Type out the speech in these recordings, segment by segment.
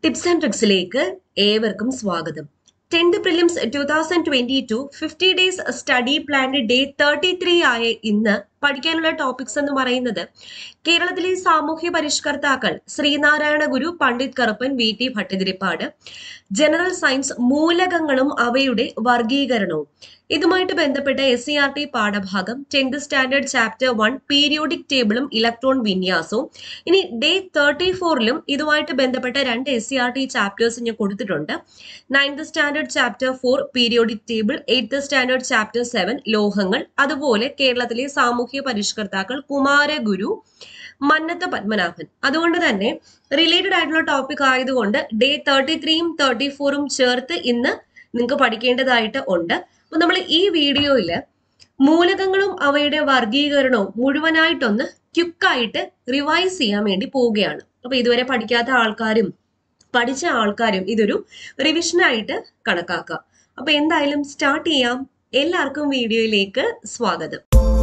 tips and ട്രിക്സിലേക്ക് ഏവർക്കും സ്വാഗതം tenth prelims two thousand twenty two fifty days study പ്ലാന്റെ ഡേ തേർട്ടി ത്രീ ആയ ഇന്ന് പഠിക്കാനുള്ള ടോപ്പിക്സ് എന്ന് പറയുന്നത് കേരളത്തിലെ സാമൂഹ്യ പരിഷ്കർത്താക്കൾ Sreenarayana Guru Pandit Karuppan V T Bhattathiripad general science മൂലകങ്ങളും അവയുടെ വർഗീകരണവും ഇതുമായിട്ട് ബന്ധപ്പെട്ട എസ് സി ആർ ടി പാഠഭാഗം tenth standard chapter one periodic ടേബിളും ഇലക്ട്രോൺ വിന്യാസവും ഇനി ഡേ തേർട്ടി ഫോറിലും ഇതുമായിട്ട് ബന്ധപ്പെട്ട രണ്ട് S C R T chapters ഞാൻ കൊടുത്തിട്ടുണ്ട് ninth standard chapter four periodic table eighth standard chapter seven ലോഹങ്ങൾ അതുപോലെ കേരളത്തിലെ സാമൂഹ്യ പരിഷ്കർത്താക്കൾ കുമാരഗുരു മന്നത്ത് പത്മനാഭൻ അതുകൊണ്ട് തന്നെ റിലേറ്റഡ് ആയിട്ടുള്ള ടോപ്പിക് ആയതുകൊണ്ട് ഡേ തേർട്ടി ത്രീയും തേർട്ടി ഫോറും ചേർത്ത് ഇന്ന് നിങ്ങൾക്ക് പഠിക്കേണ്ടതായിട്ട് ഉണ്ട് അപ്പൊ നമ്മൾ ഈ വീഡിയോയിൽ മൂലകങ്ങളും അവയുടെ വർഗീകരണവും മുഴുവനായിട്ടൊന്ന് ക്യുക്കായിട്ട് റിവൈസ് ചെയ്യാൻ വേണ്ടി പോവുകയാണ് അപ്പൊ ഇതുവരെ പഠിക്കാത്ത ആൾക്കാരും പഠിച്ച ആൾക്കാരും ഇതൊരു റിവിഷനായിട്ട് കണക്കാക്കാം അപ്പൊ എന്തായാലും സ്റ്റാർട്ട് ചെയ്യാം എല്ലാവർക്കും വീഡിയോയിലേക്ക് സ്വാഗതം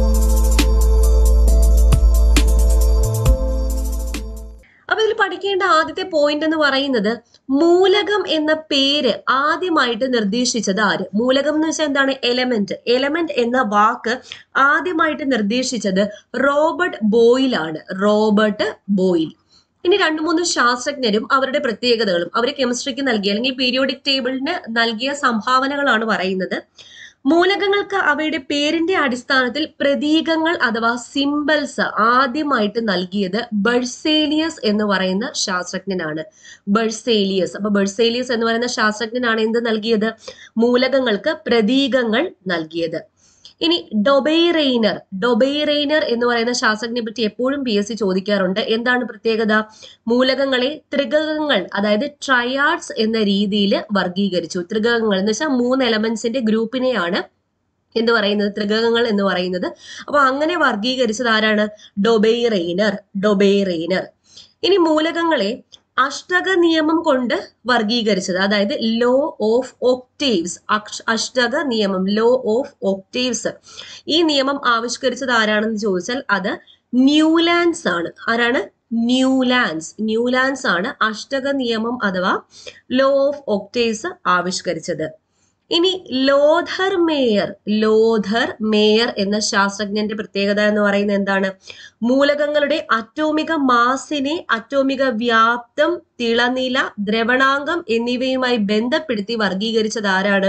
അപ്പൊ ഇതിൽ പഠിക്കേണ്ട ആദ്യത്തെ പോയിന്റ് എന്ന് പറയുന്നത് മൂലകം എന്ന പേര് ആദ്യമായിട്ട് നിർദ്ദേശിച്ചത് ആര് മൂലകം എന്ന് വെച്ചാൽ എന്താണ് എലമെന്റ് എലമെന്റ് എന്ന വാക്ക് ആദ്യമായിട്ട് നിർദ്ദേശിച്ചത് റോബർട്ട് ബോയിൽ ആണ് റോബർട്ട് ബോയിൽ ഇനി രണ്ടു മൂന്ന് ശാസ്ത്രജ്ഞരും അവരുടെ പ്രത്യേകതകളും അവർ കെമിസ്ട്രിക്ക് നൽകിയ അല്ലെങ്കിൽ പീരിയോഡിക് ടേബിളിന് നൽകിയ സംഭാവനകളാണ് പറയുന്നത് മൂലകങ്ങൾക്ക് അവയുടെ പേരിന്റെ അടിസ്ഥാനത്തിൽ പ്രതീകങ്ങൾ അഥവാ സിംബൽസ് ആദ്യമായിട്ട് നൽകിയത് ബെർസേലിയസ് എന്ന് പറയുന്ന ശാസ്ത്രജ്ഞനാണ് ബെർസേലിയസ് അപ്പൊ ബെർസേലിയസ് എന്ന് പറയുന്ന ശാസ്ത്രജ്ഞനാണ് എന്ത് നൽകിയത് മൂലകങ്ങൾക്ക് പ്രതീകങ്ങൾ നൽകിയത് ഇനി ഡൊബൈറെയ്നർ ഡൊബൈറെയ്നർ എന്ന് പറയുന്ന ശാസ്ത്രജ്ഞനെ പറ്റി എപ്പോഴും പി എസ് സി ചോദിക്കാറുണ്ട് എന്താണ് പ്രത്യേകത മൂലകങ്ങളെ ത്രികകങ്ങൾ അതായത് ട്രയാഡ്സ് എന്ന രീതിയിൽ വർഗീകരിച്ചു ത്രികകങ്ങൾ എന്ന് വെച്ചാൽ മൂന്ന് എലമെന്റ്സിന്റെ ഗ്രൂപ്പിനെയാണ് എന്ന് പറയുന്നത് ത്രികകങ്ങൾ എന്ന് പറയുന്നത് അപ്പൊ അങ്ങനെ വർഗീകരിച്ചത് ആരാണ് ഡൊബൈറെയ്നർ ഡൊബൈറെയ്നർ ഇനി മൂലകങ്ങളെ അഷ്ടക നിയമം കൊണ്ട് വർഗീകരിച്ചത് അതായത് ലോ ഓഫ് ഒക്ടേവ്സ് അഷ്ടക നിയമം ലോ ഓഫ് ഒക്ടേവ്സ് ഈ നിയമം ആവിഷ്കരിച്ചത് ആരാണെന്ന് ചോദിച്ചാൽ അത് ന്യൂലാൻഡ്സ് ആണ് ആരാണ് ന്യൂലാൻഡ്സ് ന്യൂലാൻഡ്സ് ആണ് അഷ്ടക നിയമം അഥവാ ലോ ഓഫ് ഒക്ടേവ്സ് ആവിഷ്കരിച്ചത് ഇനി ലോധർ മേയർ ലോധർ മേയർ എന്ന ശാസ്ത്രജ്ഞന്റെ പ്രത്യേകത എന്ന് പറയുന്നത് എന്താണ് മൂലകങ്ങളുടെ അറ്റോമിക മാസിനെ അറ്റോമിക വ്യാപ്തം തിളനില ദ്രവണാങ്കം എന്നിവയുമായി ബന്ധപ്പെടുത്തി വർഗീകരിച്ചത് ആരാണ്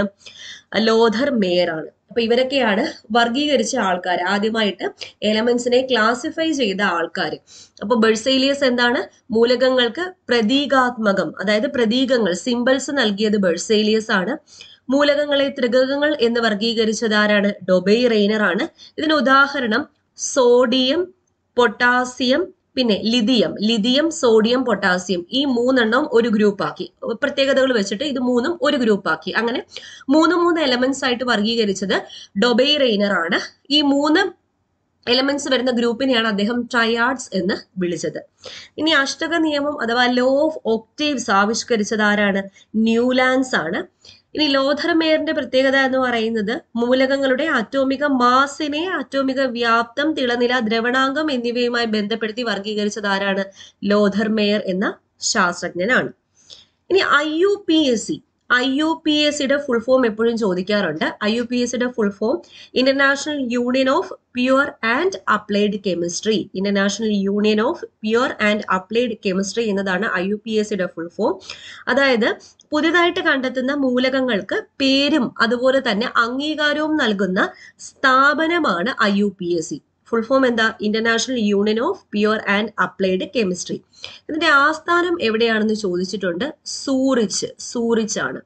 ലോധർ മേയർ ആണ് അപ്പൊ ഇവരൊക്കെയാണ് വർഗീകരിച്ച ആൾക്കാർ ആദ്യമായിട്ട് എലമെന്റ്സിനെ ക്ലാസിഫൈ ചെയ്ത ആൾക്കാർ അപ്പൊ ബെർസേലിയസ് എന്താണ് മൂലകങ്ങൾക്ക് പ്രതീകാത്മകം അതായത് പ്രതീകങ്ങൾ സിംബൽസ് നൽകിയത് ബെർസേലിയസ് ആണ് മൂലകങ്ങളെ ത്രികകങ്ങൾ എന്ന് വർഗീകരിച്ചത് ആരാണ് ഡൊബൈ റെയ്നർ ആണ് ഇതിന് ഉദാഹരണം സോഡിയം പൊട്ടാസ്യം പിന്നെ ലിഥിയം ലിഥിയം സോഡിയം പൊട്ടാസ്യം ഈ മൂന്നെണ്ണം ഒരു ഗ്രൂപ്പാക്കി പ്രത്യേകതകൾ വെച്ചിട്ട് ഇത് മൂന്നും ഒരു ഗ്രൂപ്പാക്കി അങ്ങനെ മൂന്ന് മൂന്ന് എലമെന്റ്സ് ആയിട്ട് വർഗീകരിച്ചത് ഡൊബൈ റെയ്നർ ആണ് ഈ മൂന്ന് എലമെന്റ്സ് വരുന്ന ഗ്രൂപ്പിനെയാണ് അദ്ദേഹം ട്രയാഡ്സ് എന്ന് വിളിച്ചത് ഇനി അഷ്ടക നിയമം അഥവാ ലോ ഓഫ് ഒക്ടേവ്സ് ആവിഷ്കരിച്ചത് ആരാണ് ന്യൂലാൻഡ്സ് ആണ് ഇനി ലോധർമേയറിന്റെ പ്രത്യേകത എന്ന് പറയുന്നത് മൂലകങ്ങളുടെ അറ്റോമിക മാസിനെ അറ്റോമിക വ്യാപ്തം തിളനില ദ്രവണാങ്കം എന്നിവയുമായി ബന്ധപ്പെടുത്തി വർഗീകരിച്ചത് ആരാണ് ലോധർമേയർ എന്ന ശാസ്ത്രജ്ഞനാണ് ഇനി I U P S C I U P S സിയുടെ ഫുൾ ഫോം എപ്പോഴും ചോദിക്കാറുണ്ട് ഐ യു പി എസ് സിയുടെ full form international union of pure and applied chemistry international union of pure and applied chemistry എന്നതാണ് I U P S സിയുടെ full form അതായത് പുതിയതായിട്ട് കണ്ടെത്തുന്ന മൂലകങ്ങൾക്ക് പേരും അതുപോലെ തന്നെ അംഗീകാരവും നൽകുന്ന സ്ഥാപനമാണ് I U P S C full form എന്താ international union of pure and applied chemistry ഇതിന്റെ ആസ്ഥാനം എവിടെയാണെന്ന് ചോദിച്ചിട്ടുണ്ട് സൂറിച്ച് സൂറിച്ച് ആണ്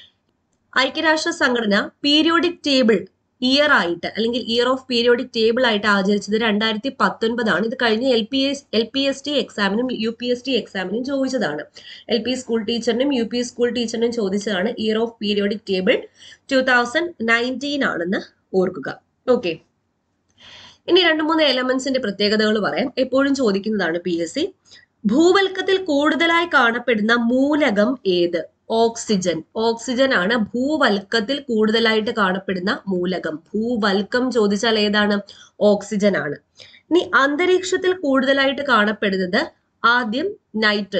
ഐക്യരാഷ്ട്ര സംഘടന പീരിയോഡിക് ടേബിൾ ഇയർ ആയിട്ട് അല്ലെങ്കിൽ ഇയർ ഓഫ് പീരിയോഡിക് ടേബിൾ ആയിട്ട് ആചരിച്ചത് രണ്ടായിരത്തി പത്തൊൻപതാണ് ഇത് കഴിഞ്ഞ L P S L P S T എക്സാമിനും യു പി എസ് ടി എക്സാമിനും ചോദിച്ചതാണ് എൽ പി സ്കൂൾ ടീച്ചറിനും യു പി സ്കൂൾ ടീച്ചറിനും ചോദിച്ചതാണ് year of periodic table two thousand nineteen ആണെന്ന് ഓർക്കുക ഓക്കെ ഇനി രണ്ട് മൂന്ന് എലമെന്റ്സിന്റെ പ്രത്യേകതകൾ പറയാം എപ്പോഴും ചോദിക്കുന്നതാണ് പി എസ് സി ഭൂവൽക്കത്തിൽ കൂടുതലായി കാണപ്പെടുന്ന മൂലകം ഏത് ഓക്സിജൻ ഓക്സിജൻ ആണ് ഭൂവൽക്കത്തിൽ കൂടുതലായിട്ട് കാണപ്പെടുന്ന മൂലകം ഭൂവൽക്കം ചോദിച്ചാൽ ഏതാണ് ഓക്സിജൻ ആണ് ഇനി അന്തരീക്ഷത്തിൽ കൂടുതലായിട്ട് കാണപ്പെടുന്നത് ആദ്യം നൈട്രജൻ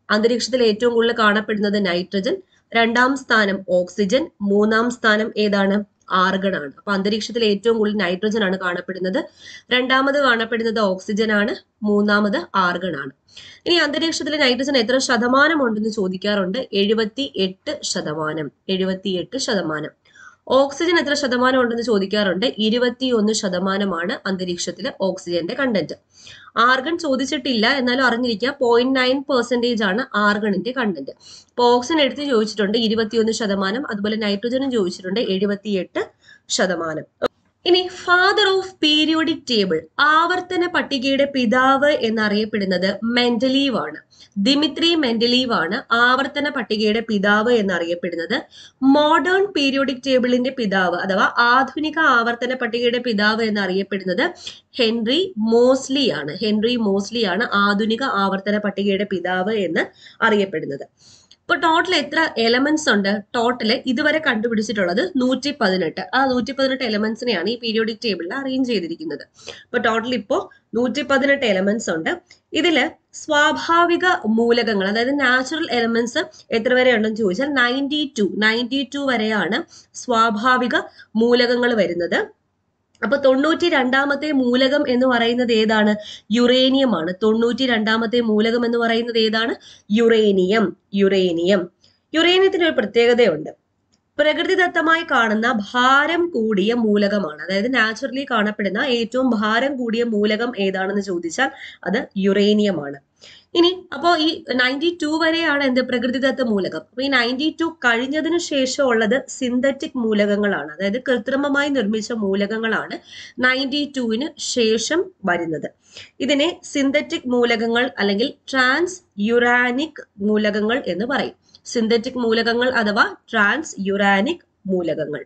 അന്തരീക്ഷത്തിൽ ഏറ്റവും കൂടുതൽ കാണപ്പെടുന്നത് നൈട്രജൻ രണ്ടാം സ്ഥാനം ഓക്സിജൻ മൂന്നാം സ്ഥാനം ഏതാണ് ആർഗൺ ആണ് അപ്പൊ അന്തരീക്ഷത്തിൽ ഏറ്റവും കൂടുതൽ നൈട്രജൻ ആണ് കാണപ്പെടുന്നത് രണ്ടാമത് കാണപ്പെടുന്നത് ഓക്സിജൻ ആണ് മൂന്നാമത് ആർഗൺ ആണ് ഇനി അന്തരീക്ഷത്തിൽ നൈട്രജൻ എത്ര ശതമാനം ഉണ്ടെന്ന് ചോദിക്കാറുണ്ട് എഴുപത്തി എട്ട് ശതമാനം എഴുപത്തി എട്ട് ശതമാനം ഓക്സിജൻ എത്ര ശതമാനം ഉണ്ടെന്ന് ചോദിക്കാറുണ്ട് ഇരുപത്തിയൊന്ന് ശതമാനമാണ് അന്തരീക്ഷത്തിലെ ഓക്സിജന്റെ കണ്ടന്റ് ആർഗൺ ചോദിച്ചിട്ടില്ല എന്നാലും അറിഞ്ഞിരിക്കുക പോയിന്റ് നയൻ പെർസെന്റേജ് ആണ് ആർഗണിന്റെ കണ്ടന്റ് ഇപ്പൊ ഓക്സിജൻ എടുത്ത് ചോദിച്ചിട്ടുണ്ട് ഇരുപത്തിയൊന്ന് ശതമാനം അതുപോലെ നൈട്രജനും ചോദിച്ചിട്ടുണ്ട് എഴുപത്തിയെട്ട് ശതമാനം ഇനി ഫാദർ ഓഫ് പീരിയോഡിക് ടേബിൾ ആവർത്തന പട്ടികയുടെ പിതാവ് എന്നറിയപ്പെടുന്നത് മെന്റലീവ് ആണ് ദിമിത്രി മെന്റലീവ് ആണ് ആവർത്തന പട്ടികയുടെ പിതാവ് എന്നറിയപ്പെടുന്നത് മോഡേൺ പീരിയോഡിക് ടേബിളിന്റെ പിതാവ് അഥവാ ആധുനിക ആവർത്തന പട്ടികയുടെ പിതാവ് എന്നറിയപ്പെടുന്നത് ഹെൻറി മോസ്ലി ആണ് ഹെൻറി മോസ്ലി ആണ് ആധുനിക ആവർത്തന പട്ടികയുടെ പിതാവ് എന്ന് അറിയപ്പെടുന്നത് ഇപ്പൊ ടോട്ടൽ എത്ര എലമെന്റ്സ് ഉണ്ട് ടോട്ടൽ ഇതുവരെ കണ്ടുപിടിച്ചിട്ടുള്ളത് നൂറ്റി പതിനെട്ട് ആ നൂറ്റി പതിനെട്ട് എലമെന്റ്സിനെയാണ് ഈ പീരിയോഡിക് ടേബിളിൽ അറേഞ്ച് ചെയ്തിരിക്കുന്നത് ഇപ്പൊ ടോട്ടൽ ഇപ്പോ നൂറ്റി പതിനെട്ട് എലമെന്റ്സ് ഉണ്ട് ഇതില് സ്വാഭാവിക മൂലകങ്ങൾ അതായത് നാച്ചുറൽ എലമെന്റ്സ് എത്ര വരെ ഉണ്ടെന്ന് ചോദിച്ചാൽ നയൻറ്റി ടു നയൻറ്റി ടു വരെയാണ് സ്വാഭാവിക മൂലകങ്ങൾ വരുന്നത് അപ്പൊ തൊണ്ണൂറ്റി രണ്ടാമത്തെ മൂലകം എന്ന് പറയുന്നത് ഏതാണ് യുറേനിയം ആണ് തൊണ്ണൂറ്റി രണ്ടാമത്തെ മൂലകം എന്ന് പറയുന്നത് ഏതാണ് യുറേനിയം യുറേനിയം യുറേനിയത്തിന് ഒരു പ്രത്യേകതയുണ്ട് പ്രകൃതിദത്തമായി കാണുന്ന ഭാരം കൂടിയ മൂലകമാണ് അതായത് നാച്ചുറലി കാണപ്പെടുന്ന ഏറ്റവും ഭാരം കൂടിയ മൂലകം ഏതാണെന്ന് ചോദിച്ചാൽ അത് യുറേനിയം ആണ് ഇനി അപ്പോ ഈ നയൻറ്റി ടു വരെയാണ് എന്ത് പ്രകൃതിദത്ത മൂലകം അപ്പൊ ഈ നയൻറ്റി ടു കഴിഞ്ഞതിന് ശേഷം ഉള്ളത് സിന്തറ്റിക് മൂലകങ്ങളാണ് അതായത് കൃത്രിമമായി നിർമ്മിച്ച മൂലകങ്ങളാണ് നയൻറ്റി ടുവിന് ശേഷം വരുന്നത് ഇതിനെ സിന്തറ്റിക് മൂലകങ്ങൾ അല്ലെങ്കിൽ ട്രാൻസ് യുറാനിക് മൂലകങ്ങൾ എന്ന് പറയും സിന്തറ്റിക് മൂലകങ്ങൾ അഥവാ ട്രാൻസ് യുറാനിക് മൂലകങ്ങൾ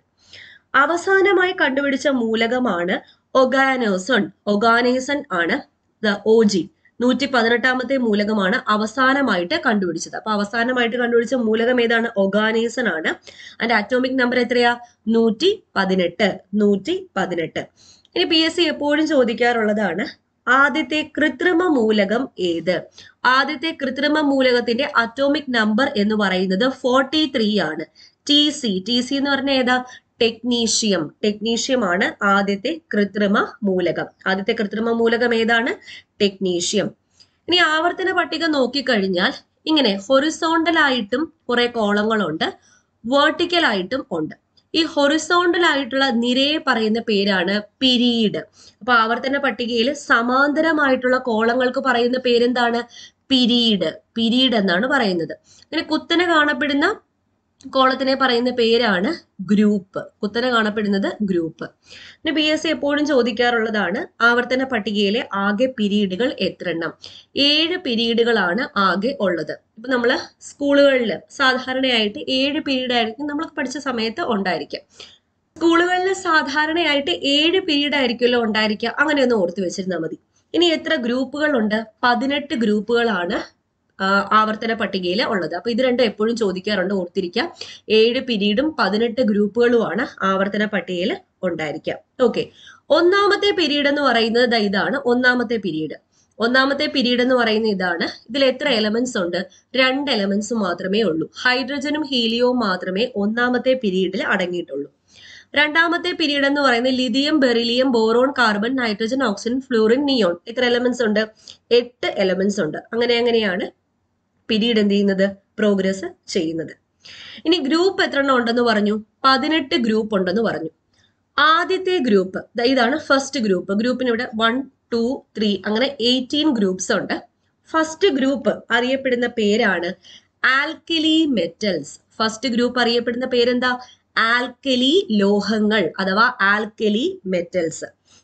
അവസാനമായി കണ്ടുപിടിച്ച മൂലകമാണ് ഒഗാനോസൺ ഒഗാനേസൺ ആണ് ഒ ജി നൂറ്റി പതിനെട്ടാമത്തെ മൂലകമാണ് അവസാനമായിട്ട് കണ്ടുപിടിച്ചത് അപ്പൊ അവസാനമായിട്ട് കണ്ടുപിടിച്ച മൂലകം ഏതാണ് ഒഗാനേസൺ ആണ് അതിന്റെ അറ്റോമിക് നമ്പർ എത്രയാ നൂറ്റി പതിനെട്ട് നൂറ്റി പതിനെട്ട് ഇനി പി എസ് സി എപ്പോഴും ചോദിക്കാറുള്ളതാണ് ആദ്യത്തെ കൃത്രിമ മൂലകം ഏത് ആദ്യത്തെ കൃത്രിമ മൂലകത്തിന്റെ അറ്റോമിക് നമ്പർ എന്ന് പറയുന്നത് ഫോർട്ടി ത്രീ ആണ് ടി സി ടി സി എന്ന് പറഞ്ഞ ഏതാ ടെക്നീഷ്യം ടെക്നീഷ്യം ആണ് ആദ്യത്തെ കൃത്രിമ മൂലകം ആദ്യത്തെ കൃത്രിമ മൂലകം ഏതാണ് ടെക്നീഷ്യം ഇനി ആവർത്തന പട്ടിക നോക്കിക്കഴിഞ്ഞാൽ ഇങ്ങനെ ഹൊറിസോണ്ടൽ ആയിട്ടും കുറെ കോളങ്ങളുണ്ട് വേർട്ടിക്കൽ ആയിട്ടും ഉണ്ട് ഈ ഹൊറിസോണ്ടൽ ആയിട്ടുള്ള നിരയെ പറയുന്ന പേരാണ് പിരീഡ് അപ്പൊ ആവർത്തന പട്ടികയിൽ സമാന്തരമായിട്ടുള്ള കോളങ്ങൾക്ക് പറയുന്ന പേരെന്താണ് പിരീഡ് പിരീഡ് എന്നാണ് പറയുന്നത് ഇങ്ങനെ കുത്തനെ കാണപ്പെടുന്ന കോളത്തിനെ പറയുന്ന പേരാണ് ഗ്രൂപ്പ് കുത്തനെ കാണപ്പെടുന്നത് ഗ്രൂപ്പ് പിന്നെ ബി എസ് സി എപ്പോഴും ചോദിക്കാറുള്ളതാണ് ആവർത്തന പട്ടികയിലെ ആകെ പിരീഡുകൾ എത്രണ്ണം ഏഴ് പിരീഡുകളാണ് ആകെ ഉള്ളത് ഇപ്പൊ നമ്മള് സ്കൂളുകളിൽ സാധാരണയായിട്ട് ഏഴ് പീരീഡ് ആയിരിക്കും നമ്മൾ പഠിച്ച സമയത്ത് ഉണ്ടായിരിക്കും സ്കൂളുകളിൽ സാധാരണയായിട്ട് ഏഴ് പീരീഡ് ആയിരിക്കുമല്ലോ ഉണ്ടായിരിക്കുക അങ്ങനെ ഒന്ന് ഓർത്ത് വെച്ചിരുന്നാൽ മതി ഇനി എത്ര ഗ്രൂപ്പുകളുണ്ട് പതിനെട്ട് ഗ്രൂപ്പുകളാണ് ആ, ആവർത്തന പട്ടികയിൽ ഉള്ളത് അപ്പൊ ഇത് രണ്ടും എപ്പോഴും ചോദിക്കാറുണ്ട് ഓർത്തിരിക്കുക ഏഴ് പിരീഡും പതിനെട്ട് ഗ്രൂപ്പുകളുമാണ് ആവർത്തന പട്ടികയിൽ ഉണ്ടായിരിക്കുക ഓക്കെ ഒന്നാമത്തെ പീരീഡ് എന്ന് പറയുന്നത് ദാ ഇതാണ് ഒന്നാമത്തെ പീരീഡ് ഒന്നാമത്തെ പീരീഡ് എന്ന് പറയുന്ന ഇതാണ് ഇതിൽ എത്ര എലമെന്റ്സ് ഉണ്ട് രണ്ട് എലമെന്റ്സ് മാത്രമേ ഉള്ളൂ ഹൈഡ്രജനും ഹീലിയവും മാത്രമേ ഒന്നാമത്തെ പീരീഡിൽ അടങ്ങിയിട്ടുള്ളൂ രണ്ടാമത്തെ പീരീഡ് എന്ന് പറയുന്നത് lithium beryllium boron carbon nitrogen oxygen fluorine neon എത്ര എലമെന്റ്സ് ഉണ്ട് എട്ട് എലമെന്റ്സ് ഉണ്ട് അങ്ങനെ അങ്ങനെയാണ് പീരീഡ് എന്ത് ചെയ്യുന്നത് പ്രോഗ്രസ് ചെയ്യുന്നത് ഇനി ഗ്രൂപ്പ് എത്ര എണ്ണം ഉണ്ടെന്ന് പറഞ്ഞു പതിനെട്ട് ഗ്രൂപ്പ് ഉണ്ടെന്ന് പറഞ്ഞു ആദ്യത്തെ ഗ്രൂപ്പ് ദാ ഇതാണ് ഫസ്റ്റ് ഗ്രൂപ്പ് ഗ്രൂപ്പിന് ഇവിടെ വൺ ടു ത്രീ അങ്ങനെ എയ്റ്റീൻ ഗ്രൂപ്പ്സ് ഉണ്ട് ഫസ്റ്റ് ഗ്രൂപ്പ് അറിയപ്പെടുന്ന പേരാണ് ആൽക്കലി മെറ്റൽസ് ഫസ്റ്റ് ഗ്രൂപ്പ് അറിയപ്പെടുന്ന പേരെന്താ ആൽക്കലി ലോഹങ്ങൾ അഥവാ ആൽക്കലി മെറ്റൽസ്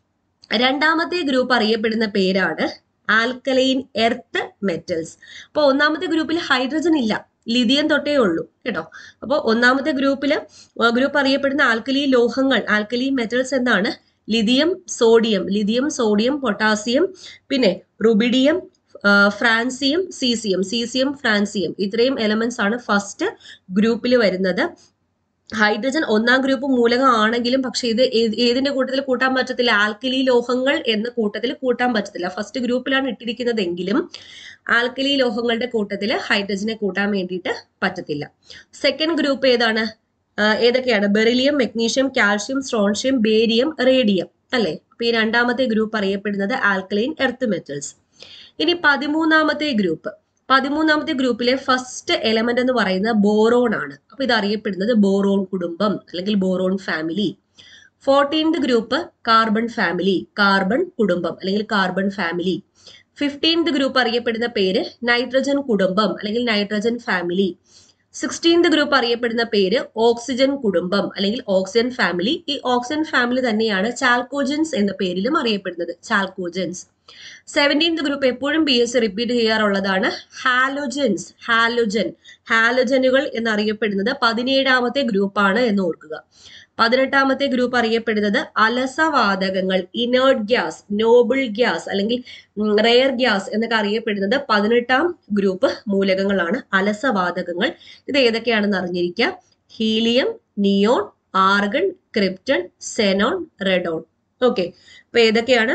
രണ്ടാമത്തെ ഗ്രൂപ്പ് അറിയപ്പെടുന്ന പേരാണ് ആൽക്കലൈൻ എർത്ത് മെറ്റൽസ് അപ്പോൾ ഒന്നാമത്തെ ഗ്രൂപ്പിൽ ഹൈഡ്രജൻ ഇല്ല ലിഥിയം തൊട്ടേ ഉള്ളൂ കേട്ടോ അപ്പോൾ ഒന്നാമത്തെ ഗ്രൂപ്പില് ഗ്രൂപ്പ് അറിയപ്പെടുന്ന ആൽക്കലി ലോഹങ്ങൾ ആൽക്കലി മെറ്റൽസ് എന്നാണ് lithium sodium lithium sodium potassium പിന്നെ റുബിഡിയം ആ, ഫ്രാൻസിയം സീസിയം സീസിയം ഫ്രാൻസിയം ഇത്രയും എലമെന്റ്സ് ആണ് ഫസ്റ്റ് ഗ്രൂപ്പിൽ വരുന്നത് ഹൈഡ്രജൻ ഒന്നാം ഗ്രൂപ്പ് മൂലകം ആണെങ്കിലും പക്ഷെ ഇത് ഏത് ഏതിന്റെ കൂട്ടത്തിൽ കൂട്ടാൻ പറ്റത്തില്ല ആൽക്കലി ലോഹങ്ങൾ എന്ന കൂട്ടത്തിൽ കൂട്ടാൻ പറ്റത്തില്ല ഫസ്റ്റ് ഗ്രൂപ്പിലാണ് ഇട്ടിരിക്കുന്നതെങ്കിലും ആൽക്കലി ലോഹങ്ങളുടെ കൂട്ടത്തിൽ ഹൈഡ്രജനെ കൂട്ടാൻ വേണ്ടിയിട്ട് പറ്റത്തില്ല സെക്കൻഡ് ഗ്രൂപ്പ് ഏതാണ് ആ, ഏതൊക്കെയാണ് beryllium magnesium calcium strontium barium radium അല്ലെ അപ്പൊ ഈ രണ്ടാമത്തെ ഗ്രൂപ്പ് അറിയപ്പെടുന്നത് ആൽക്കലൈൻ എർത്ത് മെറ്റൽസ് ഇനി പതിമൂന്നാമത്തെ ഗ്രൂപ്പ് പതിമൂന്നാമത്തെ ഗ്രൂപ്പിലെ ഫസ്റ്റ് എലമെന്റ് എന്ന് പറയുന്നത് ബോറോൺ ആണ് അപ്പൊ ഇത് അറിയപ്പെടുന്നത് ബോറോൺ കുടുംബം അല്ലെങ്കിൽ boron family fourteenth group carbon family carbon കുടുംബം അല്ലെങ്കിൽ കാർബൺ ഫാമിലി ഫിഫ്റ്റീൻത് ഗ്രൂപ്പ് അറിയപ്പെടുന്ന പേര് നൈട്രജൻ കുടുംബം അല്ലെങ്കിൽ നൈട്രജൻ ഫാമിലി സിക്സ്റ്റീൻത് ഗ്രൂപ്പ് അറിയപ്പെടുന്ന പേര് ഓക്സിജൻ കുടുംബം അല്ലെങ്കിൽ ഓക്സിജൻ ഫാമിലി ഈ ഓക്സിജൻ ഫാമിലി തന്നെയാണ് ചാൽക്കോജൻസ് എന്ന പേരിലും അറിയപ്പെടുന്നത് ചാൽക്കോജൻസ് സെവൻറ്റീൻത് ഗ്രൂപ്പ് എപ്പോഴും ബി എസ് റിപ്പീറ്റ് ചെയ്യാറുള്ളതാണ് ഹാലോജൻസ് ഹാലോജൻ ഹാലോജനുകൾ എന്നറിയപ്പെടുന്നത് പതിനേഴാമത്തെ ഗ്രൂപ്പാണ് എന്ന് ഓർക്കുക പതിനെട്ടാമത്തെ ഗ്രൂപ്പ് അറിയപ്പെടുന്നത് അലസവാതകങ്ങൾ ഇനേർട്ട് ഗ്യാസ് നോബിൾ ഗ്യാസ് അല്ലെങ്കിൽ റെയർ ഗ്യാസ് എന്നൊക്കെ അറിയപ്പെടുന്നത് പതിനെട്ടാം ഗ്രൂപ്പ് മൂലകങ്ങളാണ് അലസവാതകങ്ങൾ ഇത് ഏതൊക്കെയാണെന്ന് അറിഞ്ഞിരിക്കുക helium neon argon krypton xenon radon okay അപ്പൊ ഏതൊക്കെയാണ്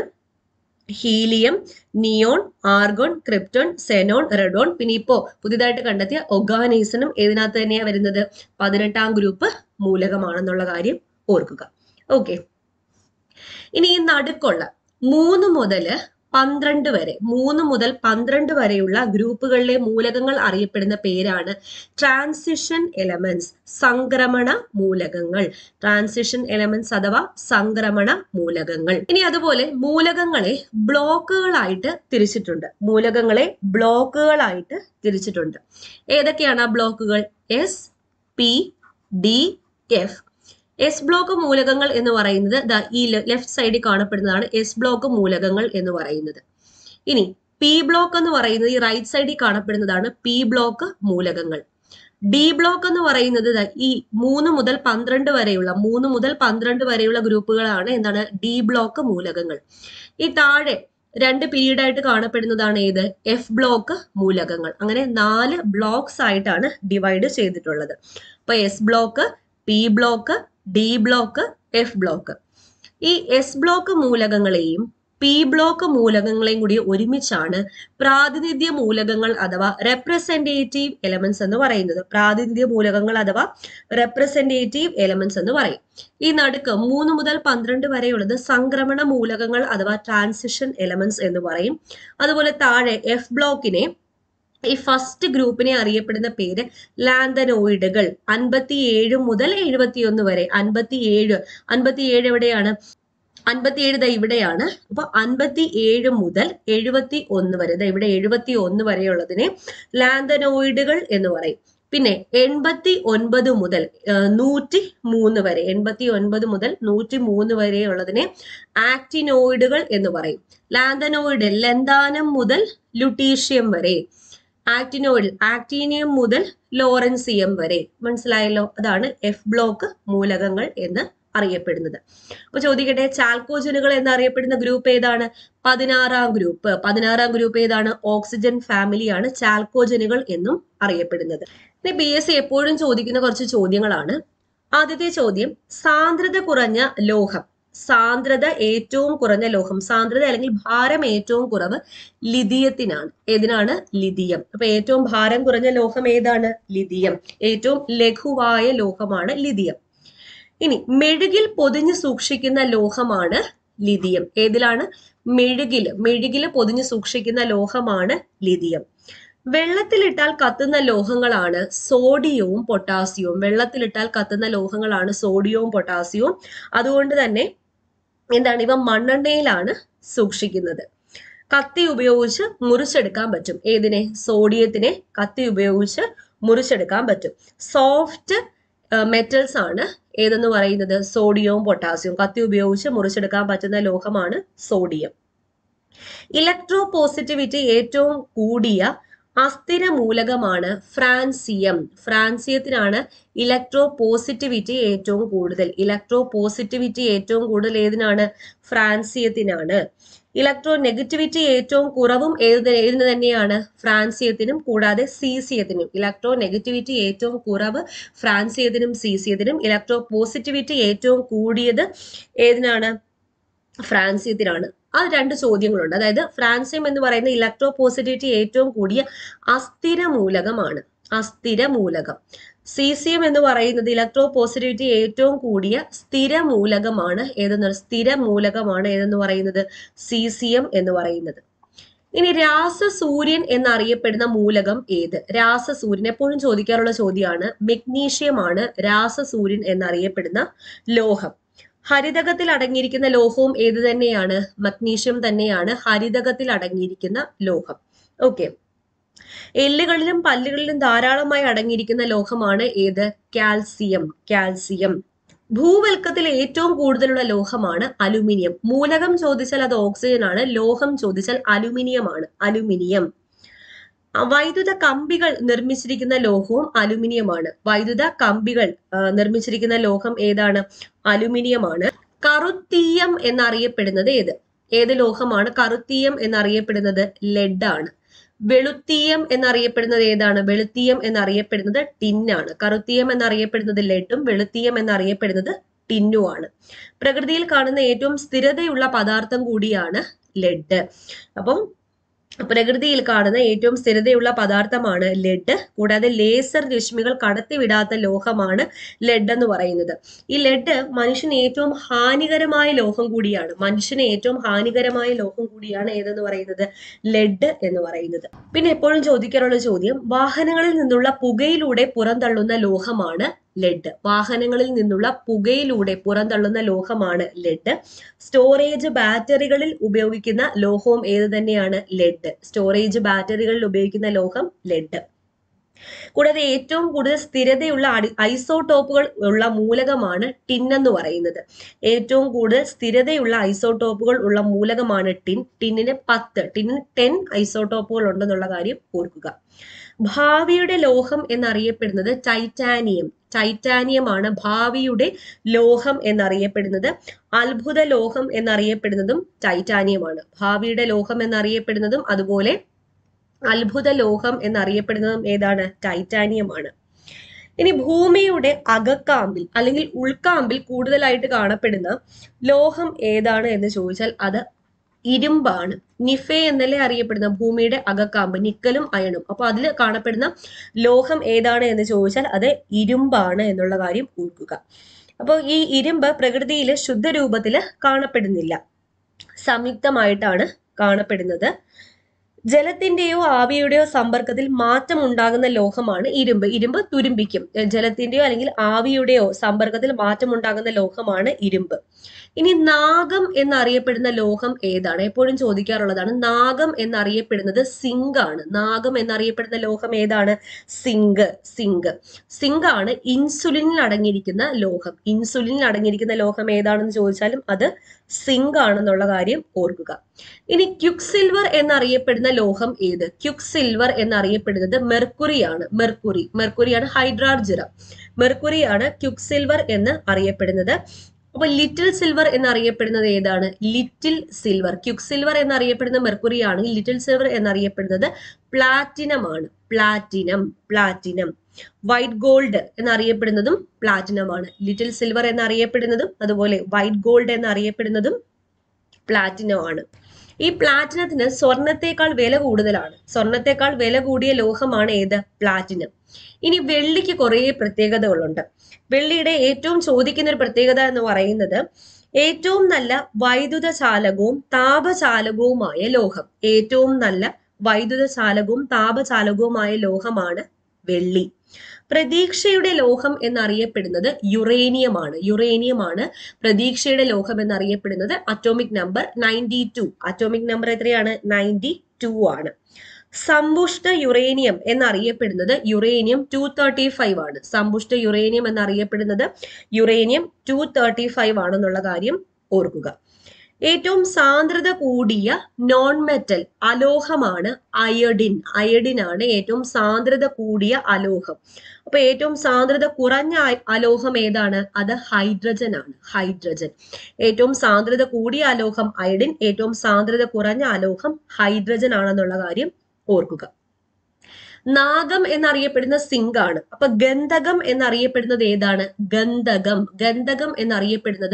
helium neon argon krypton xenon radon പിന്നെ ഇപ്പോ പുതിയതായിട്ട് കണ്ടെത്തിയ ഒഗാനീസനും ഏതിനകത്ത് തന്നെയാ വരുന്നത് പതിനെട്ടാം ഗ്രൂപ്പ് മൂലകമാണെന്നുള്ള കാര്യം ഓർക്കുക ഓക്കെ ഇനി ഈ നടുക്കുള്ള മൂന്ന് മുതല് പന്ത്രണ്ട് വരെ മൂന്ന് മുതൽ പന്ത്രണ്ട് വരെയുള്ള ഗ്രൂപ്പുകളിലെ മൂലകങ്ങൾ അറിയപ്പെടുന്ന പേരാണ് ട്രാൻസിഷൻ എലമെന്റ്സ് സംക്രമണ മൂലകങ്ങൾ ട്രാൻസിഷൻ എലമെന്റ്സ് അഥവാ സംക്രമണ മൂലകങ്ങൾ ഇനി അതുപോലെ മൂലകങ്ങളെ ബ്ലോക്കുകളായിട്ട് തിരിച്ചിട്ടുണ്ട് മൂലകങ്ങളെ ബ്ലോക്കുകളായിട്ട് തിരിച്ചിട്ടുണ്ട് ഏതൊക്കെയാണ് ആ ബ്ലോക്കുകൾ S P D F S block മൂലകങ്ങൾ എന്ന് പറയുന്നത് ദാ ഈ ലെഫ്റ്റ് സൈഡിൽ കാണപ്പെടുന്നതാണ് എസ് ബ്ലോക്ക് മൂലകങ്ങൾ എന്ന് പറയുന്നത് ഇനി പി ബ്ലോക്ക് എന്ന് പറയുന്നത് ഈ റൈറ്റ് സൈഡിൽ കാണപ്പെടുന്നതാണ് പി ബ്ലോക്ക് മൂലകങ്ങൾ ഡി ബ്ലോക്ക് എന്ന് പറയുന്നത് ദാ ഈ മൂന്ന് മുതൽ പന്ത്രണ്ട് വരെയുള്ള മൂന്ന് മുതൽ പന്ത്രണ്ട് വരെയുള്ള ഗ്രൂപ്പുകളാണ് എന്താണ് ഡി ബ്ലോക്ക് മൂലകങ്ങൾ ഈ താഴെ രണ്ട് പീരീഡ് ആയിട്ട് കാണപ്പെടുന്നതാണ് ഏത് എഫ് ബ്ലോക്ക് മൂലകങ്ങൾ അങ്ങനെ നാല് ബ്ലോക്സ് ആയിട്ടാണ് ഡിവൈഡ് ചെയ്തിട്ടുള്ളത് അപ്പൊ S block P block D block F block ഈ എസ് ബ്ലോക്ക് മൂലകങ്ങളെയും പി ബ്ലോക്ക് മൂലകങ്ങളെയും കൂടി ഒരുമിച്ചാണ് പ്രാതിനിധ്യ മൂലകങ്ങൾ അഥവാ റെപ്രസെന്റേറ്റീവ് എലമെന്റ്സ് എന്ന് പറയുന്നത് പ്രാതിനിധ്യ മൂലകങ്ങൾ അഥവാ റെപ്രസെന്റേറ്റീവ് എലമെന്റ്സ് എന്ന് പറയും ഈ നടുക്ക് മൂന്ന് മുതൽ പന്ത്രണ്ട് വരെയുള്ളത് സംക്രമണ മൂലകങ്ങൾ അഥവാ ട്രാൻസിഷൻ എലമെന്റ്സ് എന്ന് പറയും അതുപോലെ താഴെ എഫ് ബ്ലോക്കിനെ ഈ ഫസ്റ്റ് ഗ്രൂപ്പിനെ അറിയപ്പെടുന്ന പേര് ലാന്തനോയിഡുകൾ അൻപത്തിയേഴ് മുതൽ എഴുപത്തിയൊന്ന് വരെ അൻപത്തിയേഴ് അൻപത്തിയേഴ് എവിടെയാണ് അൻപത്തിയേഴ് ദാ ഇവിടെയാണ് അപ്പൊ അൻപത്തി ഏഴ് മുതൽ എഴുപത്തി ഒന്ന് വരെ ദാ ഇവിടെ എഴുപത്തി ഒന്ന് വരെയുള്ളതിനെ ലാന്തനോയിഡുകൾ എന്ന് പറയും പിന്നെ എൺപത്തി ഒൻപത് മുതൽ നൂറ്റി മൂന്ന് വരെ എൺപത്തി ഒൻപത് മുതൽ നൂറ്റി മൂന്ന് വരെയുള്ളതിനെ ആക്ടിനോയിഡുകൾ എന്ന് പറയും ലാന്തനോയിഡ് ലന്താനം മുതൽ ലുട്ടീഷ്യം വരെ ആക്ടിനോയിഡ് ആക്ടീനിയം മുതൽ ലോറൻസിയം വരെ മനസ്സിലായല്ലോ അതാണ് എഫ് ബ്ലോക്ക് മൂലകങ്ങൾ എന്ന് അറിയപ്പെടുന്നത് അപ്പൊ ചോദിക്കട്ടെ ചാൽക്കോജനുകൾ എന്നറിയപ്പെടുന്ന ഗ്രൂപ്പ് ഏതാണ് പതിനാറാം ഗ്രൂപ്പ് പതിനാറാം ഗ്രൂപ്പ് ഏതാണ് ഓക്സിജൻ ഫാമിലിയാണ് ചാൽക്കോജനുകൾ എന്നും അറിയപ്പെടുന്നത് ഇനി ബി എസ് സി എപ്പോഴും ചോദിക്കുന്ന കുറച്ച് ചോദ്യങ്ങളാണ് ആദ്യത്തെ ചോദ്യം സാന്ദ്രത കുറഞ്ഞ ലോഹം സാന്ദ്രത ഏറ്റവും കുറഞ്ഞ ലോഹം സാന്ദ്രത അല്ലെങ്കിൽ ഭാരം ഏറ്റവും കുറവ് ലിഥിയത്തിനാണ് ഏതിനാണ് ലിഥിയം അപ്പൊ ഏറ്റവും ഭാരം കുറഞ്ഞ ലോഹം ഏതാണ് ലിഥിയം ഏറ്റവും ലഘുവായ ലോഹമാണ് ലിഥിയം ഇനി മെഴുകിൽ പൊതിഞ്ഞു സൂക്ഷിക്കുന്ന ലോഹമാണ് ലിഥിയം ഏതിലാണ് മെഴുകിൽ മെഴുകിൽ പൊതിഞ്ഞു സൂക്ഷിക്കുന്ന ലോഹമാണ് ലിഥിയം വെള്ളത്തിലിട്ടാൽ കത്തുന്ന ലോഹങ്ങളാണ് സോഡിയവും പൊട്ടാസ്യവും വെള്ളത്തിലിട്ടാൽ കത്തുന്ന ലോഹങ്ങളാണ് സോഡിയവും പൊട്ടാസ്യവും അതുകൊണ്ട് തന്നെ എന്താണ് ഇവ മണ്ണെണ്ണയിലാണ് സൂക്ഷിക്കുന്നത് കത്തി ഉപയോഗിച്ച് മുറിച്ചെടുക്കാൻ പറ്റും ഏതിനെ സോഡിയത്തിനെ കത്തി ഉപയോഗിച്ച് മുറിച്ചെടുക്കാൻ പറ്റും സോഫ്റ്റ് മെറ്റൽസ് ആണ് ഏതെന്ന് പറയുന്നത് സോഡിയവും പൊട്ടാസ്യവും കത്തി ഉപയോഗിച്ച് മുറിച്ചെടുക്കാൻ പറ്റുന്ന ലോഹമാണ് സോഡിയം ഇലക്ട്രോ പോസിറ്റിവിറ്റി ഏറ്റവും കൂടിയ അസ്ഥിര മൂലകമാണ് ഫ്രാൻസിയം ഫ്രാൻസിയത്തിനാണ് ഇലക്ട്രോ പോസിറ്റിവിറ്റി ഏറ്റവും കൂടുതൽ ഇലക്ട്രോ പോസിറ്റിവിറ്റി ഏറ്റവും കൂടുതൽ ഏതിനാണ് ഫ്രാൻസിയത്തിനാണ് ഇലക്ട്രോ നെഗറ്റിവിറ്റി ഏറ്റവും കുറവും ഏത് ഏതിന് തന്നെയാണ് ഫ്രാൻസിയത്തിനും കൂടാതെ സീസിയത്തിനും ഇലക്ട്രോ നെഗറ്റിവിറ്റി ഏറ്റവും കുറവ് ഫ്രാൻസിയത്തിനും സീസിയത്തിനും ഇലക്ട്രോ പോസിറ്റിവിറ്റി ഏറ്റവും കൂടിയത് ഏതിനാണ് ഫ്രാൻസിയത്തിനാണ് ആ രണ്ട് ചോദ്യങ്ങളുണ്ട് അതായത് ഫ്രാൻസിയം എന്ന് പറയുന്ന ഇലക്ട്രോ പോസിറ്റിവിറ്റി ഏറ്റവും കൂടിയ അസ്ഥിര മൂലകമാണ് അസ്ഥിര മൂലകം സീസിയം എന്ന് പറയുന്നത് ഇലക്ട്രോ പോസിറ്റിവിറ്റി ഏറ്റവും കൂടിയ സ്ഥിര മൂലകമാണ് ഏതെന്ന് സ്ഥിര മൂലകമാണ് ഏതെന്ന് പറയുന്നത് സീസിയം എന്ന് പറയുന്നത് ഇനി രാസസൂര്യൻ എന്നറിയപ്പെടുന്ന മൂലകം ഏത് രാസസൂര്യൻ എപ്പോഴും ചോദിക്കാറുള്ള ചോദ്യമാണ് മെഗ്നീഷ്യമാണ് രാസസൂര്യൻ എന്നറിയപ്പെടുന്ന ലോഹം ഹരിതകത്തിൽ അടങ്ങിയിരിക്കുന്ന ലോഹവും ഏത് തന്നെയാണ് മഗ്നീഷ്യം തന്നെയാണ് ഹരിതകത്തിൽ അടങ്ങിയിരിക്കുന്ന ലോഹം ഓക്കെ എല്ലുകളിലും പല്ലുകളിലും ധാരാളമായി അടങ്ങിയിരിക്കുന്ന ലോഹമാണ് ഏത് കാൽസ്യം കാൽസ്യം ഭൂവൽക്കത്തിൽ ഏറ്റവും കൂടുതലുള്ള ലോഹമാണ് അലുമിനിയം മൂലകം ചോദിച്ചാൽ അത് ഓക്സിജൻ ആണ് ലോഹം ചോദിച്ചാൽ അലുമിനിയം ആണ് അലുമിനിയം ആ, വൈദ്യുത കമ്പികൾ നിർമ്മിച്ചിരിക്കുന്ന ലോഹവും അലുമിനിയമാണ് വൈദ്യുത കമ്പികൾ ആ, നിർമ്മിച്ചിരിക്കുന്ന ലോഹം ഏതാണ് അലുമിനിയമാണ് കറുത്തീയം എന്നറിയപ്പെടുന്നത് ഏത് ഏത് ലോഹമാണ് കറുത്തീയം എന്നറിയപ്പെടുന്നത് ലെഡ് ആണ് വെളുത്തീയം എന്നറിയപ്പെടുന്നത് ഏതാണ് വെളുത്തീയം എന്നറിയപ്പെടുന്നത് ടിന്നാണ് കറുത്തീയം എന്നറിയപ്പെടുന്നത് ലെഡും വെളുത്തീയം എന്നറിയപ്പെടുന്നത് ടിന്നുമാണ് പ്രകൃതിയിൽ കാണുന്ന ഏറ്റവും സ്ഥിരതയുള്ള പദാർത്ഥം കൂടിയാണ് ലെഡ് അപ്പം പ്രകൃതിയിൽ കാണുന്ന ഏറ്റവും സ്ഥിരതയുള്ള പദാർത്ഥമാണ് ലെഡ് കൂടാതെ ലേസർ രശ്മികൾ കടത്തിവിടാത്ത ലോഹമാണ് ലെഡ് എന്ന് പറയുന്നത് ഈ ലെഡ് മനുഷ്യന് ഏറ്റവും ഹാനികരമായ ലോഹം കൂടിയാണ് മനുഷ്യന് ഏറ്റവും ഹാനികരമായ ലോഹം കൂടിയാണ് ഏതെന്ന് പറയുന്നത് ലെഡ് എന്ന് പറയുന്നത് പിന്നെ എപ്പോഴും ചോദിക്കാറുള്ള ചോദ്യം വാഹനങ്ങളിൽ നിന്നുള്ള പുകയിലൂടെ പുറന്തള്ളുന്ന ലോഹമാണ് ലെഡ് വാഹനങ്ങളിൽ നിന്നുള്ള പുകയിലൂടെ പുറന്തള്ളുന്ന ലോഹമാണ് ലെഡ് സ്റ്റോറേജ് ബാറ്ററികളിൽ ഉപയോഗിക്കുന്ന ലോഹവും ഏത് തന്നെയാണ് ലെഡ് സ്റ്റോറേജ് ബാറ്ററികളിൽ ഉപയോഗിക്കുന്ന ലോഹം ലെഡ് കൂടാതെ ഏറ്റവും കൂടുതൽ സ്ഥിരതയുള്ള അടി- ഐസോടോപ്പുകൾ ഉള്ള മൂലകമാണ് ടിൻ എന്ന് പറയുന്നത് ഏറ്റവും കൂടുതൽ സ്ഥിരതയുള്ള ഐസോടോപ്പുകൾ ഉള്ള മൂലകമാണ് ടിൻ ടിന്നിന് പത്ത് ടിന്നിന് ടെൻ ഐസോടോപ്പുകൾ ഉണ്ടെന്നുള്ള കാര്യം ഓർക്കുക ഭാവിയുടെ ലോഹം എന്നറിയപ്പെടുന്നത് ടൈറ്റാനിയം ടൈറ്റാനിയമാണ് ഭാവിയുടെ ലോഹം എന്നറിയപ്പെടുന്നത് അത്ഭുത ലോഹം എന്നറിയപ്പെടുന്നതും ടൈറ്റാനിയമാണ് ഭാവിയുടെ ലോഹം എന്നറിയപ്പെടുന്നതും അതുപോലെ അത്ഭുത ലോഹം എന്നറിയപ്പെടുന്നതും ഏതാണ് ടൈറ്റാനിയമാണ് ഇനി ഭൂമിയുടെ അകക്കാമ്പിൽ അല്ലെങ്കിൽ ഉൾക്കാമ്പിൽ കൂടുതലായിട്ട് കാണപ്പെടുന്ന ലോഹം ഏതാണ് എന്ന് ചോദിച്ചാൽ അത് ഇരുമ്പാണ് നിഫെ എന്നല്ലേ അറിയപ്പെടുന്ന ഭൂമിയുടെ അകക്കാമ്പ് നിക്കലും അയണും അപ്പൊ അതിൽ കാണപ്പെടുന്ന ലോഹം ഏതാണ് എന്ന് ചോദിച്ചാൽ അത് ഇരുമ്പാണ് എന്നുള്ള കാര്യം ഓർക്കുക അപ്പോൾ ഈ ഇരുമ്പ് പ്രകൃതിയിൽ ശുദ്ധരൂപത്തിൽ കാണപ്പെടുന്നില്ല സംയുക്തമായിട്ടാണ് കാണപ്പെടുന്നത് ജലത്തിന്റെയോ ആവിയുടെയോ സമ്പർക്കത്തിൽ മാറ്റം ഉണ്ടാകുന്ന ലോഹമാണ് ഇരുമ്പ് ഇരുമ്പ് തുരുമ്പിക്കും എ, ജലത്തിന്റെയോ അല്ലെങ്കിൽ ആവിയുടെയോ സമ്പർക്കത്തിൽ മാറ്റം ഉണ്ടാകുന്ന ലോഹമാണ് ഇരുമ്പ് ഇനി നാഗം എന്നറിയപ്പെടുന്ന ലോഹം ഏതാണ് എപ്പോഴും ചോദിക്കാറുള്ളതാണ് നാഗം എന്നറിയപ്പെടുന്നത് സിങ്ക് ആണ് നാഗം എന്നറിയപ്പെടുന്ന ലോഹം ഏതാണ് സിങ്ക് സിങ്ക് സിങ്ക് ആണ് ഇൻസുലിനിൽ അടങ്ങിയിരിക്കുന്ന ലോഹം ഇൻസുലിനിൽ അടങ്ങിയിരിക്കുന്ന ലോഹം ഏതാണെന്ന് ചോദിച്ചാലും അത് സിങ്ക് ആണെന്നുള്ള കാര്യം ഓർക്കുക ഇനി ക്യുക്ക് സിൽവർ എന്നറിയപ്പെടുന്ന ലോഹം ഏത് ക്യുക്ക് സിൽവർ എന്നറിയപ്പെടുന്നത് മെർക്കുറിയാണ് മെർക്കുറി മെർക്കുറിയാണ് ഹൈഡ്രാർജിറ മെർക്കുറിയാണ് ക്യുക്ക് സിൽവർ എന്ന് അറിയപ്പെടുന്നത് അപ്പൊ ലിറ്റിൽ സിൽവർ എന്നറിയപ്പെടുന്നത് ഏതാണ് ലിറ്റിൽ സിൽവർ ക്യുക്ക് സിൽവർ എന്നറിയപ്പെടുന്ന മെർക്കുറി ആണെങ്കിൽ ലിറ്റിൽ സിൽവർ എന്നറിയപ്പെടുന്നത് പ്ലാറ്റിനം ആണ് പ്ലാറ്റിനം പ്ലാറ്റിനം വൈറ്റ് ഗോൾഡ് എന്നറിയപ്പെടുന്നതും പ്ലാറ്റിനം ആണ് ലിറ്റിൽ സിൽവർ എന്നറിയപ്പെടുന്നതും അതുപോലെ വൈറ്റ് ഗോൾഡ് എന്നറിയപ്പെടുന്നതും പ്ലാറ്റിനം ആണ് ഈ പ്ലാറ്റിനത്തിന് സ്വർണത്തേക്കാൾ വില കൂടുതലാണ് സ്വർണത്തേക്കാൾ വില കൂടിയ ലോഹമാണ് ഏത് പ്ലാറ്റിനം ഇനി വെള്ളിക്ക് കുറേ പ്രത്യേകതകളുണ്ട് വെള്ളിയുടെ ഏറ്റവും ചോദിക്കുന്ന ഒരു പ്രത്യേകത എന്ന് പറയുന്നത് ഏറ്റവും നല്ല വൈദ്യുത ചാലകവും താപചാലകവുമായ ലോഹം ഏറ്റവും നല്ല വൈദ്യുത ചാലകവും താപചാലകവുമായ ലോഹമാണ് വെള്ളി പ്രതീക്ഷയുടെ ലോഹം എന്നറിയപ്പെടുന്നത് യുറേനിയമാണ് യുറേനിയമാണ് പ്രതീക്ഷയുടെ ലോഹം എന്നറിയപ്പെടുന്നത് atomic number ninety two atomic number എത്രയാണ് നയൻറ്റി ടു ആണ് സമ്പുഷ്ട യുറേനിയം എന്നറിയപ്പെടുന്നത് യുറേനിയം ടു തേർട്ടി ഫൈവ് ആണ് സമ്പുഷ്ട യുറേനിയം എന്നറിയപ്പെടുന്നത് യുറേനിയം ടു തേർട്ടി ഫൈവ് ആണെന്നുള്ള കാര്യം ഓർക്കുക ഏറ്റവും സാന്ദ്രത കൂടിയ നോൺ മെറ്റൽ അലോഹമാണ് അയഡിൻ അയഡിൻ ആണ് ഏറ്റവും സാന്ദ്രത കൂടിയ അലോഹം അപ്പൊ ഏറ്റവും സാന്ദ്രത കുറഞ്ഞ അ- അലോഹം ഏതാണ് അത് ഹൈഡ്രജൻ ആണ് ഹൈഡ്രജൻ ഏറ്റവും സാന്ദ്രത കൂടിയ അലോഹം അയഡിൻ ഏറ്റവും സാന്ദ്രത കുറഞ്ഞ അലോഹം ഹൈഡ്രജൻ ആണെന്നുള്ള കാര്യം ഓർക്കുക നാഗം എന്നറിയപ്പെടുന്ന സിങ്ക് ആണ് അപ്പൊ ഗന്ധകം എന്നറിയപ്പെടുന്നത് ഏതാണ് ഗന്ധകം ഗന്ധകം എന്നറിയപ്പെടുന്നത്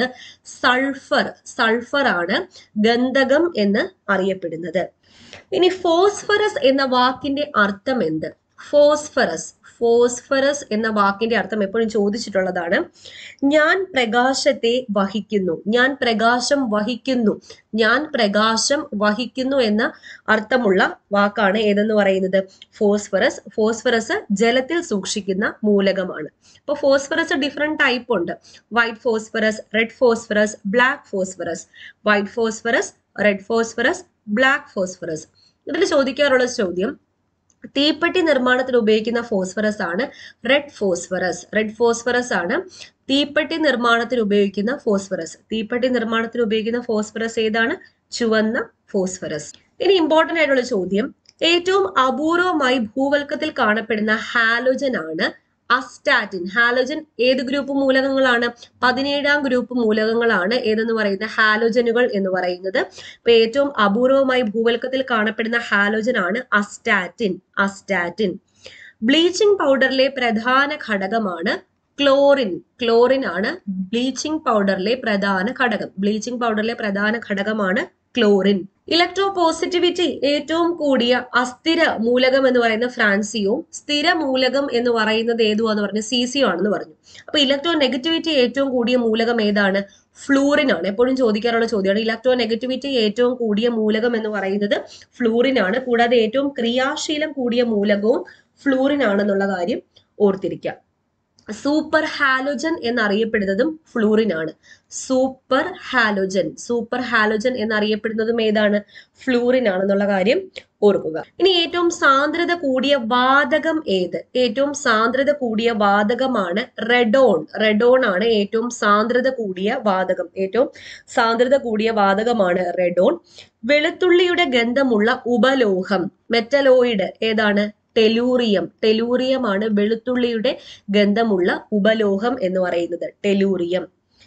സൾഫർ സൾഫർ ആണ് ഗന്ധകം എന്ന് അറിയപ്പെടുന്നത് ഇനി ഫോസ്ഫറസ് എന്ന വാക്കിന്റെ അർത്ഥം എന്ത് ഫോസ്ഫറസ് ഫോസ്ഫറസ് എന്ന വാക്കിന്റെ അർത്ഥം എപ്പോഴും ചോദിച്ചിട്ടുള്ളതാണ് ഞാൻ പ്രകാശത്തെ വഹിക്കുന്നു ഞാൻ പ്രകാശം വഹിക്കുന്നു ഞാൻ പ്രകാശം വഹിക്കുന്നു എന്ന അർത്ഥമുള്ള വാക്കാണ് ഏതെന്ന് പറയുന്നത് ഫോസ്ഫറസ് ഫോസ്ഫറസ് ജലത്തിൽ സൂക്ഷിക്കുന്ന മൂലകമാണ് അപ്പൊ ഫോസ്ഫറസ് ഡിഫറെന്റ് ടൈപ്പ് ഉണ്ട് white phosphorus red phosphorus black phosphorus white phosphorus red phosphorus black phosphorus ഇതിൽ ചോദിക്കാറുള്ള ചോദ്യം തീപ്പെട്ടി നിർമ്മാണത്തിന് ഉപയോഗിക്കുന്ന ഫോസ്ഫറസ് ആണ് റെഡ് ഫോസ്ഫറസ് റെഡ് ഫോസ്ഫറസ് ആണ് തീപ്പെട്ടി നിർമ്മാണത്തിന് ഉപയോഗിക്കുന്ന ഫോസ്ഫറസ് തീപ്പെട്ടി നിർമ്മാണത്തിന് ഉപയോഗിക്കുന്ന ഫോസ്ഫറസ് ഏതാണ് ചുവന്ന ഫോസ്ഫറസ് ഇനി ഇമ്പോർട്ടന്റ് ആയിട്ടുള്ള ചോദ്യം ഏറ്റവും അപൂർവമായി ഭൂവൽക്കത്തിൽ കാണപ്പെടുന്ന ഹാലോജൻ ആണ് അസ്റ്റാറ്റിൻ ഹാലോജൻ ഏത് ഗ്രൂപ്പ് മൂലകങ്ങളാണ് പതിനേഴാം ഗ്രൂപ്പ് മൂലകങ്ങളാണ് ഏതെന്ന് പറയുന്ന ഹാലോജനുകൾ എന്ന് പറയുന്നത് ഇപ്പൊ ഏറ്റവും അപൂർവമായി ഭൂവൽക്കത്തിൽ കാണപ്പെടുന്ന ഹാലോജൻ ആണ് അസ്റ്റാറ്റിൻ അസ്റ്റാറ്റിൻ ബ്ലീച്ചിങ് പൗഡറിലെ പ്രധാന ഘടകമാണ് ക്ലോറിൻ ക്ലോറിൻ ആണ് ബ്ലീച്ചിങ് പൗഡറിലെ പ്രധാന ഘടകം ബ്ലീച്ചിങ് പൗഡറിലെ പ്രധാന ഘടകമാണ് ക്ലോറിൻ ഇലക്ട്രോ പോസിറ്റിവിറ്റി ഏറ്റവും കൂടിയ അസ്ഥിര മൂലകം എന്ന് പറയുന്ന ഫ്രാൻസിയും സ്ഥിര മൂലകം എന്ന് പറയുന്നത് ഏതുവാന്ന് പറഞ്ഞു സീസിയോ ആണെന്ന് പറഞ്ഞു അപ്പൊ ഇലക്ട്രോ നെഗറ്റിവിറ്റി ഏറ്റവും കൂടിയ മൂലകം ഏതാണ് ഫ്ലൂറിൻ ആണ് എപ്പോഴും ചോദിക്കാറുള്ള ചോദ്യമാണ് ഇലക്ട്രോ നെഗറ്റിവിറ്റി ഏറ്റവും കൂടിയ മൂലകം എന്ന് പറയുന്നത് ഫ്ലൂറിൻ ആണ് കൂടാതെ ഏറ്റവും ക്രിയാശീലം കൂടിയ മൂലകവും ഫ്ലൂറിൻ ആണെന്നുള്ള കാര്യം ഓർത്തിരിക്കുക സൂപ്പർ ഹാലോജൻ എന്നറിയപ്പെടുന്നതും ഫ്ലൂറിൻ ആണ് സൂപ്പർ ഹാലോജൻ സൂപ്പർ ഹാലോജൻ എന്നറിയപ്പെടുന്നതും ഏതാണ് ഫ്ലൂറിൻ ആണെന്നുള്ള കാര്യം ഓർക്കുക ഇനി ഏറ്റവും സാന്ദ്രത കൂടിയ വാതകം ഏത് ഏറ്റവും സാന്ദ്രത കൂടിയ വാതകമാണ് റെഡോൺ റെഡോൺ ആണ് ഏറ്റവും സാന്ദ്രത കൂടിയ വാതകം ഏറ്റവും സാന്ദ്രത കൂടിയ വാതകമാണ് റെഡോൺ വെളുത്തുള്ളിയുടെ ഗന്ധമുള്ള ഉപലോഹം മെറ്റലോയിഡ് ഏതാണ് ടെലൂറിയം ടെലൂറിയം ആണ് വെളുത്തുള്ളിയുടെ ഗന്ധമുള്ള ഉപലോഹം എന്ന് പറയുന്നത് ടെലൂറിയം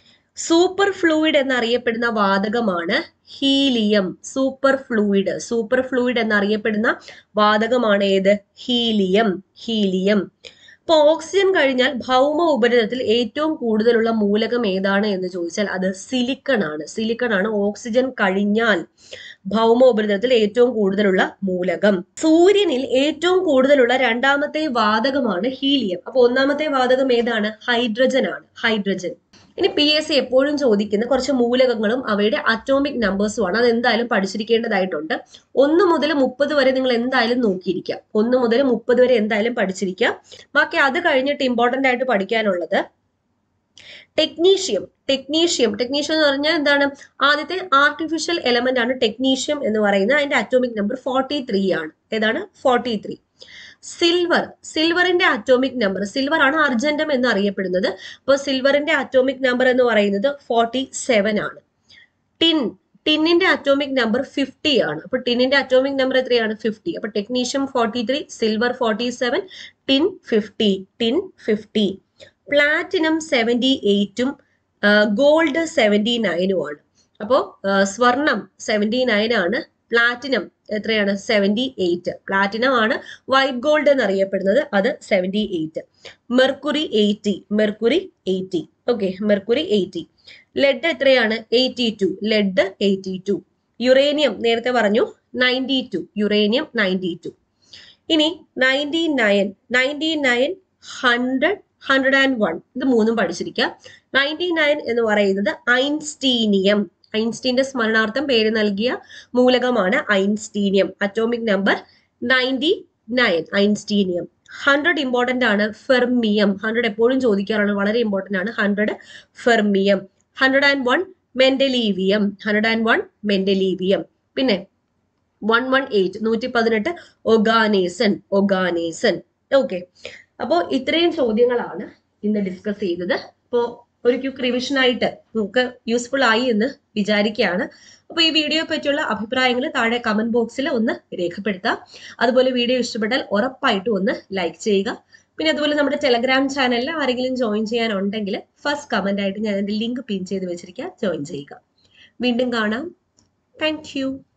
സൂപ്പർ ഫ്ലൂയിഡ് എന്നറിയപ്പെടുന്ന വാതകമാണ് helium superfluid superfluid എന്നറിയപ്പെടുന്ന വാതകമാണ് ഏത് ഹീലിയം ഹീലിയം ഇപ്പൊ ഓക്സിജൻ കഴിഞ്ഞാൽ ഭൗമ ഉപരിതലത്തിൽ ഏറ്റവും കൂടുതലുള്ള മൂലകം ഏതാണ് എന്ന് ചോദിച്ചാൽ അത് സിലിക്കൺ ആണ് സിലിക്കൺ ആണ് ഓക്സിജൻ കഴിഞ്ഞാൽ ഭൗമ ഉപരിതലത്തിൽ ഏറ്റവും കൂടുതലുള്ള മൂലകം സൂര്യനിൽ ഏറ്റവും കൂടുതലുള്ള രണ്ടാമത്തെ വാതകമാണ് ഹീലിയം അപ്പൊ ഒന്നാമത്തെ വാതകം ഏതാണ് ഹൈഡ്രജൻ ആണ് ഹൈഡ്രജൻ ഇനി പി എസ് സി എപ്പോഴും ചോദിക്കുന്ന കുറച്ച് മൂലകങ്ങളും അവയുടെ അറ്റോമിക് നമ്പേഴ്സും ആണ് അത് എന്തായാലും പഠിച്ചിരിക്കേണ്ടതായിട്ടുണ്ട് ഒന്ന് മുതൽ മുപ്പത് വരെ നിങ്ങൾ എന്തായാലും നോക്കിയിരിക്കുക ഒന്ന് മുതൽ മുപ്പത് വരെ എന്തായാലും പഠിച്ചിരിക്കുക ബാക്കി അത് കഴിഞ്ഞിട്ട് ഇമ്പോർട്ടന്റ് ആയിട്ട് പഠിക്കാനുള്ളത് ടെക്നീഷ്യം ടെക്നീഷ്യം ടെക്നീഷ്യം എന്ന് പറഞ്ഞാൽ എന്താണ് ആദ്യത്തെ ആർട്ടിഫിഷ്യൽ എലമെന്റ് ആണ് ടെക്നീഷ്യം എന്ന് പറയുന്നത് അതിന്റെ അറ്റോമിക് നമ്പർ ഫോർട്ടി ത്രീ ആണ് ഏതാണ് ഫോർട്ടി ത്രീ സിൽവർ സിൽവറിന്റെ അറ്റോമിക് നമ്പർ സിൽവർ ആണ് അർജന്റം എന്ന് അറിയപ്പെടുന്നത് അപ്പോൾ സിൽവറിന്റെ അറ്റോമിക് നമ്പർ എന്ന് പറയുന്നത് ഫോർട്ടി സെവൻ ആണ് ടിൻ ടിന്നിന്റെ അറ്റോമിക് നമ്പർ ഫിഫ്റ്റി ആണ് അപ്പൊ ടിന്നിന്റെ അറ്റോമിക് നമ്പർ എത്രയാണ് ഫിഫ്റ്റി അപ്പൊ technetium forty three silver forty seven tin fifty tin fifty platinum seventy എയ്റ്റും ഗോൾഡ് സെവൻറ്റി നയനും ആണ് അപ്പോൾ സ്വർണം സെവൻറ്റി നയൻ ആണ് പ്ലാറ്റിനം എത്രയാണ് സെവൻറ്റി എയ്റ്റ് പ്ലാറ്റിനം ആണ് വൈറ്റ് ഗോൾഡ് എന്നറിയപ്പെടുന്നത് അത് seventy eight mercury eighty mercury eighty okay mercury eighty lead എത്രയാണ് eighty two lead eighty two uranium നേരത്തെ പറഞ്ഞു ninety two uranium ninety two ഇനി ninety nine ninety nine hundred hundred and one ഇത് മൂന്നും പഠിച്ചിരിക്കുക ninety nine എന്ന് പറയുന്നത് einsteinium ഐൻസ്റ്റീന്റെ സ്മരണാർത്ഥം പേര് നൽകിയ മൂലകമാണ് einsteinium atomic number ninety nine einsteinium hundred important ആണ് ഫെർമിയം ഹൺഡ്രഡ് എപ്പോഴും ചോദിക്കാറാണ് വളരെ ഇമ്പോർട്ടന്റ് ആണ് hundred fermium hundred and one mendelevium hundred and one mendelevium പിന്നെ വൺ വൺ എയ്റ്റ് നൂറ്റി പതിനെട്ട് ഒഗാനേസൺ ഒഗാനേസൺ ഓക്കെ അപ്പോൾ ഇത്രയും ചോദ്യങ്ങളാണ് ഇന്ന് ഡിസ്കസ് ചെയ്തത് അപ്പോൾ ഒരു ക്യുക്ക് റിവിഷനായിട്ട് നമുക്ക് യൂസ്ഫുൾ ആയി എന്ന് വിചാരിക്കുകയാണ് അപ്പോൾ ഈ വീഡിയോയെ പറ്റിയുള്ള അഭിപ്രായങ്ങൾ താഴെ കമന്റ് ബോക്സിൽ ഒന്ന് രേഖപ്പെടുത്താം അതുപോലെ വീഡിയോ ഇഷ്ടപ്പെട്ടാൽ ഉറപ്പായിട്ടും ഒന്ന് ലൈക്ക് ചെയ്യുക പിന്നെ അതുപോലെ നമ്മുടെ ടെലഗ്രാം ചാനലിൽ ആരെങ്കിലും ജോയിൻ ചെയ്യാനുണ്ടെങ്കിൽ ഫസ്റ്റ് കമന്റ് ആയിട്ട് ഞാൻ അതിന്റെ ലിങ്ക് പിൻ ചെയ്ത് വെച്ചിരിക്കാം ജോയിൻ ചെയ്യുക വീണ്ടും കാണാം താങ്ക്